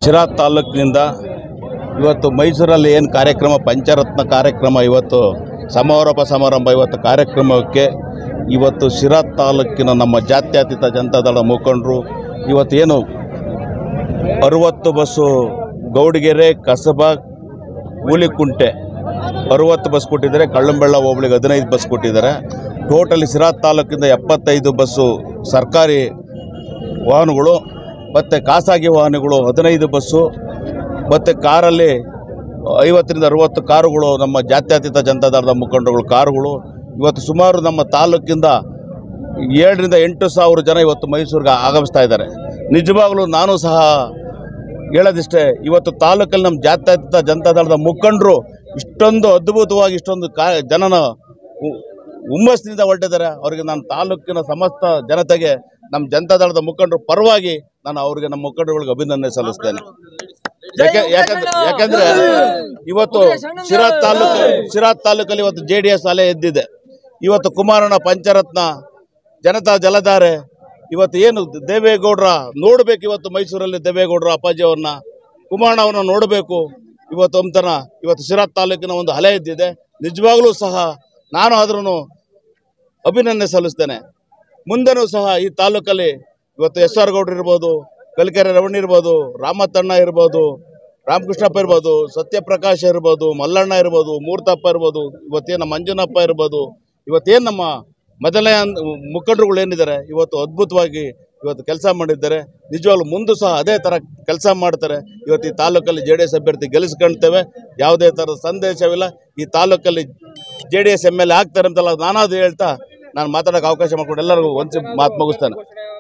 ಶಿರಾ ತಾಲೂಕಿನಿಂದ ಇವತ್ತು ಮೈಸೂರಲ್ಲಿ ಏನು ಕಾರ್ಯಕ್ರಮ ಪಂಚರತ್ನ ಕಾರ್ಯಕ್ರಮ ಇವತ್ತು ಸಮಾರೋಪ ಸಮಾರಂಭ ಇವತ್ತು ಕಾರ್ಯಕ್ರಮಕ್ಕೆ ಇವತ್ತು ಶಿರಾ ತಾಲೂಕಿನ ನಮ್ಮ ಜಾತ್ಯತೀತ ಜನತಾದಳ ಮುಖಂಡರು ಇವತ್ತೇನು ಅರುವತ್ತು ಬಸ್ಸು ಗೌಡಿಗೆರೆ ಕಸಬಾ ಕೂಲಿಕುಂಟೆ ಅರುವತ್ತು ಬಸ್ ಕೊಟ್ಟಿದ್ದಾರೆ ಕಳ್ಳಂಬೆಳ್ಳ ಹೋಬಳಿಗೆ ಹದಿನೈದು ಬಸ್ ಕೊಟ್ಟಿದ್ದಾರೆ ಟೋಟಲಿ ಸಿರಾ ತಾಲೂಕಿಂದ ಎಪ್ಪತ್ತೈದು ಬಸ್ಸು ಸರ್ಕಾರಿ ವಾಹನಗಳು ಮತ್ತು ಖಾಸಗಿ ವಾಹನಗಳು ಹದಿನೈದು ಬಸ್ಸು ಮತ್ತು ಕಾರಲ್ಲಿ ಐವತ್ತರಿಂದ ಅರುವತ್ತು ಕಾರುಗಳು ನಮ್ಮ ಜಾತ್ಯತೀತ ಜನತಾದಳದ ಮುಖಂಡರುಗಳು ಕಾರುಗಳು ಇವತ್ತು ಸುಮಾರು ನಮ್ಮ ತಾಲೂಕಿಂದ ಏಳರಿಂದ ಎಂಟು ಸಾವಿರ ಜನ ಇವತ್ತು ಮೈಸೂರಿಗೆ ಆಗಮಿಸ್ತಾ ಇದ್ದಾರೆ ನಿಜವಾಗಲೂ ನಾನು ಸಹ ಹೇಳೋದಿಷ್ಟೇ ಇವತ್ತು ತಾಲೂಕಲ್ಲಿ ನಮ್ಮ ಜಾತ್ಯತೀತ ಜನತಾದಳದ ಮುಖಂಡರು ಇಷ್ಟೊಂದು ಅದ್ಭುತವಾಗಿ ಇಷ್ಟೊಂದು ಕಾ ಜನನ ಹು- ಹುಮ್ಮಸ್ಸಿನಿಂದ ಹೊರಟಿದ್ದಾರೆ ಅವರಿಗೆ ನಾನು ತಾಲೂಕಿನ ಸಮಸ್ತ ಜನತೆಗೆ ನಮ್ಮ ಜನತಾದಳದ ಮುಖಂಡರು ಪರವಾಗಿ ನಾನು ಅವರಿಗೆ ನಮ್ಮ ಮುಖಂಡರುಗಳಿಗೆ ಅಭಿನಂದನೆ ಸಲ್ಲಿಸ್ತೇನೆ ಯಾಕೆ ಯಾಕಂದ್ರೆ ಯಾಕಂದ್ರೆ ಇವತ್ತು ಶಿರಾ ತಾಲೂಕು ಶಿರಾ ತಾಲೂಕಲ್ಲಿ ಇವತ್ತು ಜೆ ಡಿ ಎಸ್ ಅಲೆ ಎದ್ದಿದೆ ಇವತ್ತು ಕುಮಾರಣ್ಣ ಪಂಚರತ್ನ ಜನತಾ ಜಲಧಾರೆ ಇವತ್ತು ಏನು ದೇವೇಗೌಡರ ನೋಡಬೇಕು ಇವತ್ತು ಮೈಸೂರಲ್ಲಿ ದೇವೇಗೌಡರ ಅಪ್ಪಾಜಿ ಅವ್ರನ್ನ ಕುಮಾರಣ್ಣ ಅವ್ರನ್ನ ನೋಡಬೇಕು ಇವತ್ತು ಅಂತಾನ ಇವತ್ತು ಶಿರಾ ತಾಲೂಕಿನ ಒಂದು ಅಲೆ ಎದ್ದಿದೆ ನಿಜವಾಗ್ಲೂ ಸಹ ನಾನು ಆದ್ರೂ ಅಭಿನಂದನೆ ಸಲ್ಲಿಸ್ತೇನೆ ಮುಂದೆನೂ ಸಹ ಈ ತಾಲೂಕಲ್ಲಿ ಇವತ್ತು ಎಸ್ ಆರ್ ಗೌಡ್ರು ಇರ್ಬೋದು ಕಲಿಕೆರೆ ರಮಣಿ ಇರ್ಬೋದು ರಾಮತಣ್ಣ ಇರ್ಬೋದು ರಾಮಕೃಷ್ಣಪ್ಪ ಇರ್ಬೋದು ಸತ್ಯಪ್ರಕಾಶ್ ಇರ್ಬೋದು ಮಲ್ಲಣ್ಣ ಇರ್ಬೋದು ಮೂರ್ತಪ್ಪ ಇರ್ಬೋದು ಇವತ್ತೇನು ನಮ್ಮ ಮಂಜುನಪ್ಪ ಇರ್ಬೋದು ಇವತ್ತೇನು ನಮ್ಮ ಮೊದಲನೇ ಹಂತ- ಮುಖಂಡರುಗಳು ಏನಿದ್ದಾರೆ ಇವತ್ತು ಅದ್ಭುತವಾಗಿ ಇವತ್ತು ಕೆಲಸ ಮಾಡಿದ್ದಾರೆ ನಿಜವಾಗ್ಲೂ ಮುಂದೆ ಸಹ ಅದೇ ಥರ ಕೆಲಸ ಮಾಡ್ತಾರೆ ಇವತ್ತು ಈ ತಾಲೂಕಲ್ಲಿ ಜೆ ಡಿ ಎಸ್ ಅಭ್ಯರ್ಥಿ ಗೆಲ್ಲಿಸ್ಕೊಳ್ತೇವೆ ಯಾವುದೇ ಥರದ ಸಂದೇಶವಿಲ್ಲ ಈ ತಾಲೂಕಲ್ಲಿ J D S M L A ಆಗ್ತಾರೆ ಅಂತಲ್ಲ ನಾನಾದ್ರು ಹೇಳ್ತಾ ನಾನು ಮಾತಾಡೋಕೆ ಅವಕಾಶ ಮಾಡ್ಕೊಂಡು ಎಲ್ಲರಿಗೂ ಒಂದ್ಸಿ ಮಾತು ಮುಗಿಸ್ತಾನೆ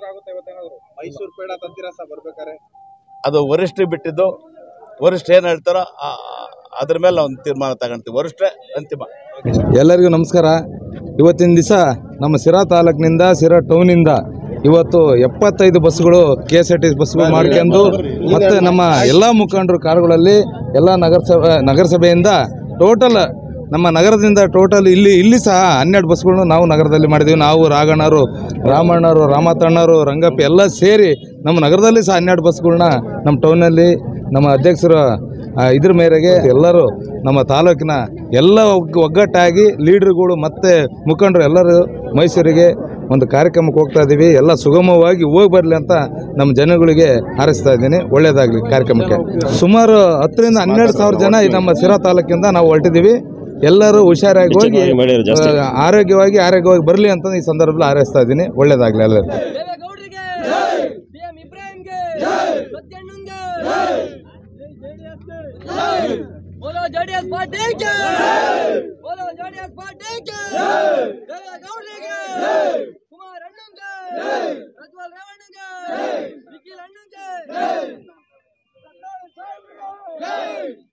ಮೈಸೂರು ಪೇಡ ತಂದಿರ ಸಹ ಬರ್ಬೇಕಾರೆ ಅದು ವರಿಷ್ಠರಿಗೆ ಬಿಟ್ಟಿದ್ದು ವರಿಷ್ಠ ಏನು ಹೇಳ್ತಾರೋ ಆ- ಅದ್ರ ಮೇಲೆ ಒಂದು ತೀರ್ಮಾನ ತಗೊಂತೀವಿ ವರಿಷ್ಠ ಅಂತಿಮ ಎಲ್ಲರಿಗೂ ನಮಸ್ಕಾರ ಇವತ್ತಿನ ದಿವಸ ನಮ್ಮ ಸಿರಾ ತಾಲೂಕಿನಿಂದ ಸಿರಾ ಟೌನಿಂದ ಇವತ್ತು ಎಪ್ಪತ್ತೈದು ಬಸ್ಸುಗಳು ಕೆ ಎಸ್ ಆರ್ ಟಿ ಬಸ್ಸುಗಳು ಮಾಡ್ಕೊಂಡು ಮತ್ತು ನಮ್ಮ ಎಲ್ಲ ಮುಖಂಡರು ಕಾರುಗಳಲ್ಲಿ ಎಲ್ಲ ನಗರಸಭೆ ನಗರಸಭೆಯಿಂದ ಟೋಟಲ್ ನಮ್ಮ ನಗರದಿಂದ ಟೋಟಲ್ ಇಲ್ಲಿ ಇಲ್ಲಿ ಸಹ ಹನ್ನೆರಡು ಬಸ್ಗಳನ್ನು ನಾವು ನಗರದಲ್ಲಿ ಮಾಡಿದ್ದೀವಿ ನಾವು ರಾಘಣ್ಣರು ರಾಮಣ್ಣರು ರಾಮತಣ್ಣರು ರಂಗಪ್ಪ ಎಲ್ಲ ಸೇರಿ ನಮ್ಮ ನಗರದಲ್ಲಿ ಸಹ ಹನ್ನೆರಡು ಬಸ್ಗಳನ್ನ ನಮ್ಮ ಟೌನಲ್ಲಿ ನಮ್ಮ ಅಧ್ಯಕ್ಷರ ಆ, ಇದ್ರ ಮೇರೆಗೆ ಎಲ್ಲರೂ ನಮ್ಮ ತಾಲೂಕಿನ ಎಲ್ಲ ಒಗ್- ಒಗ್ಗಟ್ಟಾಗಿ ಲೀಡ್ರುಗಳು ಮತ್ತು ಮುಖಂಡರು ಎಲ್ಲರೂ ಮೈಸೂರಿಗೆ ಒಂದು ಕಾರ್ಯಕ್ರಮಕ್ಕೆ ಹೋಗ್ತಾ ಇದ್ದೀವಿ ಎಲ್ಲ ಸುಗಮವಾಗಿ ಹೋಗಿ ಬರಲಿ ಅಂತ ನಮ್ಮ ಜನಗಳಿಗೆ ಹಾರೈಸ್ತಾ ಇದ್ದೀನಿ ಒಳ್ಳೆಯದಾಗಲಿ ಕಾರ್ಯಕ್ರಮಕ್ಕೆ ಸುಮಾರು ಹತ್ತರಿಂದ ಹನ್ನೆರಡು ಸಾವಿರ ಜನ ಈ ನಮ್ಮ ಸಿರಾ ತಾಲೂಕಿಂದ ನಾವು ಹೊರಟಿದ್ದೀವಿ ಎಲ್ಲರೂ ಹುಷಾರಾಗಿ ಹೋಗಿ ಆ, ಆರೋಗ್ಯವಾಗಿ ಆರೋಗ್ಯವಾಗಿ ಬರಲಿ ಅಂತ ಈ ಸಂದರ್ಭದಲ್ಲಿ ಹಾರೈಸ್ತಾ ಇದ್ದೀನಿ ಒಳ್ಳೆಯದಾಗಲಿ ಎಲ್ಲರಿಗೂ ದೇವೇಗೌಡರಿಗೆ ಸಿಎಂ ಇಬ್ರಾಹಿಂಗೆ ಸತ್ಯಣ್ಣಂಗೆ बोलो जेडीएस पार्टी के बोलो जेडीएस पार्टी के देवेगौडರಿಗೆ ಕುಮಾರ್ ಅಣ್ಣಂಗೆ ಪ್ರಜ್ವಲ್ ರೇವಣ್ಣಗೆ ನಿಖಿಲ್ ಅಣ್ಣಂಗೆ